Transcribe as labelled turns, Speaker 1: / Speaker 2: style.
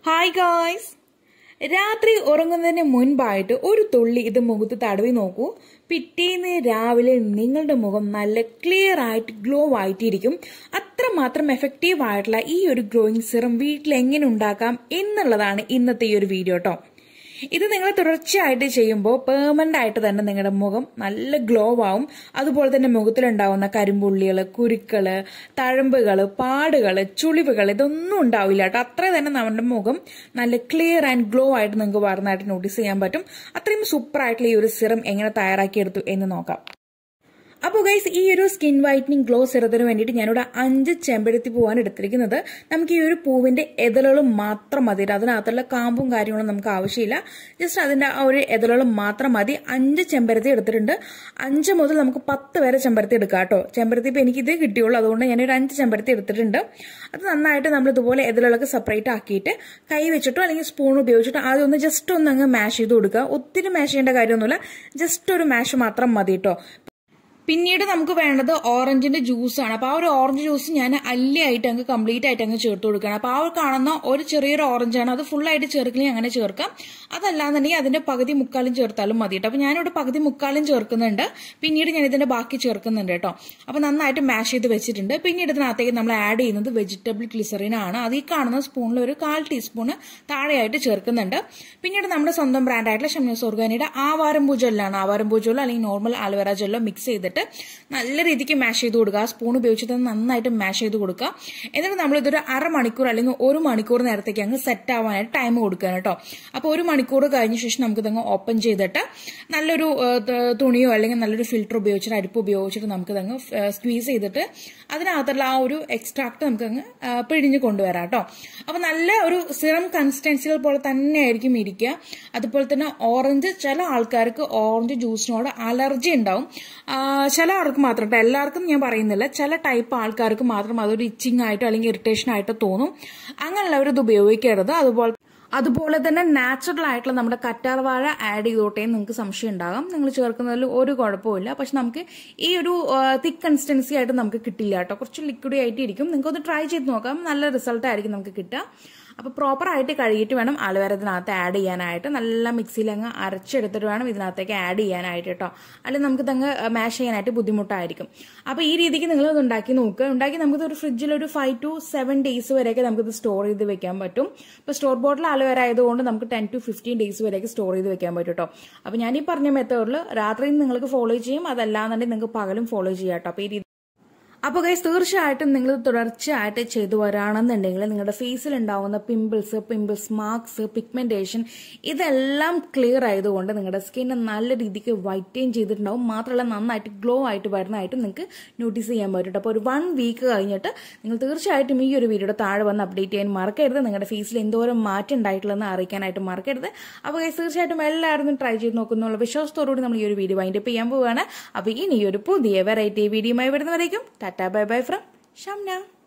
Speaker 1: hi guys രാത്രി ഉറങ്ങുന്നതിന് മുൻപായിട്ട് ഒരു തുള്ളി ഇത് മുഖത്ത് തടവി നോക്കൂ പിറ്റേന്ന് രാവിലെ നിങ്ങളുടെ മുഖം നല്ല ക്ലിയർ ആയിട്ട് ഗ്ലോ ആയിട്ടിരിക്കും അത്രമാത്രം എഫക്റ്റീവ് ആയിട്ടുള്ള ഈ ഒരു ഗ്ലോയിങ് സിറം വീട്ടിൽ എങ്ങനെ ഉണ്ടാക്കാം എന്നുള്ളതാണ് ഇന്നത്തെ ഈ ഒരു വീഡിയോ കേട്ടോ ഇത് നിങ്ങൾ തുടർച്ചയായിട്ട് ചെയ്യുമ്പോൾ പെർമനന്റ് ആയിട്ട് തന്നെ നിങ്ങളുടെ മുഖം നല്ല ഗ്ലോ ആവും അതുപോലെ തന്നെ മുഖത്തിലുണ്ടാവുന്ന കരിമ്പുള്ളികൾ കുരുക്കള് തഴമ്പുകള് പാടുകള് ചുളിവുകൾ ഇതൊന്നും ഉണ്ടാവില്ല കേട്ടോ അത്ര തന്നെ നമ്മുടെ മുഖം നല്ല ക്ലിയർ ആൻഡ് ഗ്ലോ ആയിട്ട് നിങ്ങൾക്ക് വരുന്നതായിട്ട് നോട്ടീസ് ചെയ്യാൻ പറ്റും അത്രയും സൂപ്പർ ആയിട്ടുള്ള ഈ ഒരു സിറം എങ്ങനെ തയ്യാറാക്കിയെടുത്തു എന്ന് നോക്കാം അപ്പോൾ ഗൈസ് ഈ ഒരു സ്കിൻ വൈറ്റനിങ് ഗ്ലോ സിറത്തിന് വേണ്ടിയിട്ട് ഞാനിവിടെ അഞ്ച് ചെമ്പരത്തി പൂവാണ് എടുത്തിരിക്കുന്നത് നമുക്ക് ഈ ഒരു പൂവിന്റെ എതളുകളും മാത്രം മതി അതിനകത്തുള്ള കാമ്പും കാര്യങ്ങളും നമുക്ക് ആവശ്യമില്ല ജസ്റ്റ് അതിന്റെ ആ ഒരു എതളുകളും മാത്രം മതി അഞ്ച് ചെമ്പരത്തി എടുത്തിട്ടുണ്ട് അഞ്ച് മുതൽ നമുക്ക് പത്ത് വരെ ചെമ്പരത്തി എടുക്കാം കേട്ടോ ചെമ്പരത്തി ഇപ്പം എനിക്ക് ഇത് കിട്ടിയുള്ളൂ അതുകൊണ്ട് ഞാനൊരു അഞ്ച് ചെമ്പരത്തി എടുത്തിട്ടുണ്ട് അത് നന്നായിട്ട് നമ്മൾ ഇതുപോലെ എതളുകളൊക്കെ സെപ്പറേറ്റ് ആക്കിയിട്ട് കൈ വെച്ചിട്ടോ അല്ലെങ്കിൽ സ്പൂൺ ഉപയോഗിച്ചിട്ടോ ആദ്യം ഒന്ന് ജസ്റ്റ് ഒന്ന് അങ്ങ് മാഷ് ചെയ്ത് കൊടുക്കുക ഒത്തിരി മാഷ് ചെയ്യേണ്ട കാര്യമൊന്നുമില്ല ജസ്റ്റ് ഒരു മാഷ് മാത്രം മതി കേട്ടോ പിന്നീട് നമുക്ക് വേണ്ടത് ഓറഞ്ചിന്റെ ജ്യൂസാണ് അപ്പോൾ ആ ഒരു ഓറഞ്ച് ജ്യൂസ് ഞാൻ അല്ലിയായിട്ട് അങ്ങ് കംപ്ലീറ്റ് ആയിട്ട് അങ്ങ് ചേർത്ത് കൊടുക്കുകയാണ് അപ്പോൾ ആ ഒരു കാണുന്ന ഒരു ചെറിയൊരു ഓറഞ്ചാണ് അത് ഫുള്ളായിട്ട് ചേർക്കണമെങ്കിൽ അങ്ങനെ ചേർക്കാം അതല്ലാന്നുണ്ടെങ്കിൽ അതിന്റെ പകുതി മുക്കാലും ചേർത്താലും മതി കേട്ടോ അപ്പോൾ ഞാനിവിടെ പകുതി മുക്കാലും ചേർക്കുന്നുണ്ട് പിന്നീട് ഞാൻ ഇതിന്റെ ബാക്കി ചേർക്കുന്നുണ്ട് കേട്ടോ അപ്പോൾ നന്നായിട്ട് മാഷ് ചെയ്ത് വെച്ചിട്ടുണ്ട് പിന്നീട് ഇതിനകത്തേക്ക് നമ്മൾ ആഡ് ചെയ്യുന്നത് വെജിറ്റബിൾ ഗ്ലിസറിൻ ആണ് അത് ഈ കാണുന്ന സ്പൂണിൽ ഒരു കാൽ ടീസ്പൂണ് താഴെയായിട്ട് ചേർക്കുന്നുണ്ട് പിന്നീട് നമ്മുടെ സ്വന്തം ബ്രാൻഡായിട്ടുള്ള ഷമ്യൂസ് ഓർഗാനിയുടെ ആവാരംപൂ ജെല്ലാണ് ആവാരംപൂ ജെല്ലോ അല്ലെങ്കിൽ നോർമൽ ആലുവേറ ജെല്ലോ മിക്സ് ചെയ്തിട്ട് നല്ല രീതിക്ക് മാഷ് ചെയ്ത് കൊടുക്കുക ആ സ്പൂൺ ഉപയോഗിച്ചിട്ട് നന്നായിട്ട് മാഷ് ചെയ്ത് കൊടുക്കുക എന്നിട്ട് നമ്മൾ ഇതൊരു അരമണിക്കൂർ അല്ലെങ്കിൽ ഒരു മണിക്കൂർ നേരത്തേക്ക് അങ്ങ് സെറ്റ് ആവാനായിട്ട് ടൈം കൊടുക്കുക കേട്ടോ അപ്പോൾ ഒരു മണിക്കൂർ കഴിഞ്ഞ ശേഷം നമുക്ക് ഇതങ്ങ് ഓപ്പൺ ചെയ്തിട്ട് നല്ലൊരു തുണിയോ അല്ലെങ്കിൽ നല്ലൊരു ഫിൽറ്റർ ഉപയോഗിച്ചിട്ട് അരിപ്പ് ഉപയോഗിച്ചിട്ട് നമുക്ക് ഇതങ്ങ് സ്ക്വീസ് ചെയ്തിട്ട് അതിനകത്തുള്ള ആ ഒരു എക്സ്ട്രാക്ട് നമുക്ക് അങ്ങ് പിഴിഞ്ഞ് കൊണ്ടുവരാം കേട്ടോ അപ്പോൾ നല്ല ഒരു സിറം കൺസിസ്റ്റൻസികൾ പോലെ തന്നെ ആയിരിക്കും ഇരിക്കുക അതുപോലെ തന്നെ ഓറഞ്ച് ചില ആൾക്കാർക്ക് ഓറഞ്ച് ജ്യൂസിനോട് അലർജി ഉണ്ടാവും ചില ആൾക്ക് മാത്രം കേട്ടോ എല്ലാവർക്കും ഞാൻ പറയുന്നില്ല ചില ടൈപ്പ് ആൾക്കാർക്ക് മാത്രം അതൊരു ഇച്ചിങ് ആയിട്ടോ അല്ലെങ്കിൽ ഇറിറ്റേഷൻ ആയിട്ടോ തോന്നും അങ്ങനെയുള്ളവർ ഇത് ഉപയോഗിക്കരുത് അതുപോലെ അതുപോലെ തന്നെ നാച്ചുറൽ ആയിട്ടുള്ള നമ്മുടെ കറ്റാർവാഴ ആഡ് ചെയ്തോട്ടെ നിങ്ങൾക്ക് സംശയം ഉണ്ടാകാം നിങ്ങൾ ചേർക്കുന്നതിൽ ഒരു കുഴപ്പമില്ല പക്ഷെ നമുക്ക് ഈ ഒരു തിക്ക് കൺസിസ്റ്റൻസി ആയിട്ട് നമുക്ക് കിട്ടില്ല കേട്ടോ കുറച്ച് ലിക്വിഡ് ആയിട്ട് ഇരിക്കും നിങ്ങൾക്ക് ഒന്ന് ട്രൈ ചെയ്ത് നോക്കാം നല്ല റിസൾട്ട് ആയിരിക്കും നമുക്ക് കിട്ടുക അപ്പോൾ പ്രോപ്പറായിട്ട് കഴുകിയിട്ട് വേണം അലോവേര ഇതിനകത്ത് ആഡ് ചെയ്യാനായിട്ട് നല്ല മിക്സിയിൽ അങ്ങ് അരച്ചെടുത്തിട്ട് വേണം ഇതിനകത്തേക്ക് ആഡ് ചെയ്യാനായിട്ട് കേട്ടോ അല്ലെങ്കിൽ നമുക്ക് ഇതങ്ങ് മാഷ് ചെയ്യാനായിട്ട് ബുദ്ധിമുട്ടായിരിക്കും അപ്പോൾ ഈ രീതിക്ക് നിങ്ങൾ ഇത് ഉണ്ടാക്കി നോക്കുക ഉണ്ടാക്കി നമുക്ക് ഒരു ഫ്രിഡ്ജിൽ ഒരു ഫൈവ് ടു സെവൻ ഡേയ്സ് വരെയൊക്കെ നമുക്കിത് സ്റ്റോർ ചെയ്ത് വെക്കാൻ പറ്റും ഇപ്പോൾ സ്റ്റോർ ബോട്ടിൽ അലോവേര ആയതുകൊണ്ട് നമുക്ക് ടെൻ ടു ഫിഫ്റ്റീൻ ഡേയ്സ് വരെയൊക്കെ സ്റ്റോർ ചെയ്ത് വെക്കാൻ പറ്റും കേട്ടോ അപ്പോൾ ഞാൻ ഈ പറഞ്ഞ മെത്തേഡിൽ രാത്രിയും നിങ്ങൾക്ക് ഫോളോ ചെയ്യും അതല്ലാന്നുണ്ടെങ്കിൽ നിങ്ങൾക്ക് പകലും ഫോളോ ചെയ്യാം കേട്ടോ അപ്പോൾ ഈ രീതി അപ്പോൾ ഗൈസ് തീർച്ചയായിട്ടും നിങ്ങൾ തുടർച്ചയായിട്ട് ചെയ്തു വരാണെന്നുണ്ടെങ്കിൽ നിങ്ങളുടെ ഫേസിൽ ഉണ്ടാവുന്ന പിമ്പിൾസ് പിമ്പിൾസ് മാർക്സ് പിഗ്മെന്റേഷൻ ഇതെല്ലാം ക്ലിയർ ആയതുകൊണ്ട് നിങ്ങളുടെ സ്കിന്ന് നല്ല രീതിക്ക് വൈറ്റൈൻ ചെയ്തിട്ടുണ്ടാവും മാത്രമല്ല നന്നായിട്ട് ഗ്ലോ ആയിട്ട് വരുന്നതായിട്ട് നിങ്ങൾക്ക് നോട്ടീസ് ചെയ്യാൻ പറ്റും അപ്പോൾ ഒരു വൺ വീക്ക് കഴിഞ്ഞിട്ട് നിങ്ങൾ തീർച്ചയായിട്ടും ഈ ഒരു വീഡിയോയുടെ താഴെ വന്ന് അപ്ഡേറ്റ് ചെയ്യാൻ മറക്കരുത് നിങ്ങളുടെ ഫേസിൽ എന്തോരം മാറ്റം ഉണ്ടായിട്ടുള്ളതെന്ന് അറിയിക്കാനായിട്ട് മറക്കരുത് അപ്പോൾ ഗൈസ് തീർച്ചയായിട്ടും എല്ലാവരും ട്രൈ ചെയ്ത് നോക്കുന്നുള്ള വിശ്വാസത്തോടുകൂടി നമ്മൾ ഈ ഒരു വീഡിയോ വൈൻഡപ്പ് ചെയ്യാൻ പോവുകയാണ് അപ്പോൾ ഇനി ഒരു പുതിയ വെറൈറ്റി വീഡിയോയുമായി വരുന്നവരേക്കും tata bye bye from Shamna